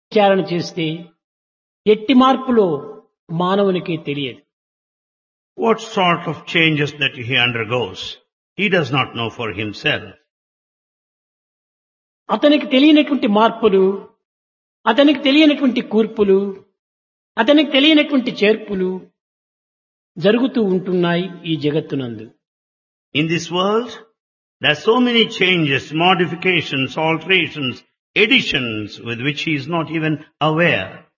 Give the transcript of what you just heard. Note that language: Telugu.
విచారణ చేస్తే ఎట్టి మార్పులో మానవునికి తెలియదు What sort of changes that he undergoes, he does not know for himself. అతనికి తెలియనటువంటి మార్పులు అతనికి తెలియనటువంటి కూర్పులు అతనికి తెలియనటువంటి చేర్పులు జరుగుతూ ఉంటున్నాయి ఈ జగత్తునందు In this world, there are so many changes, modifications, alterations, additions with which he is not even aware.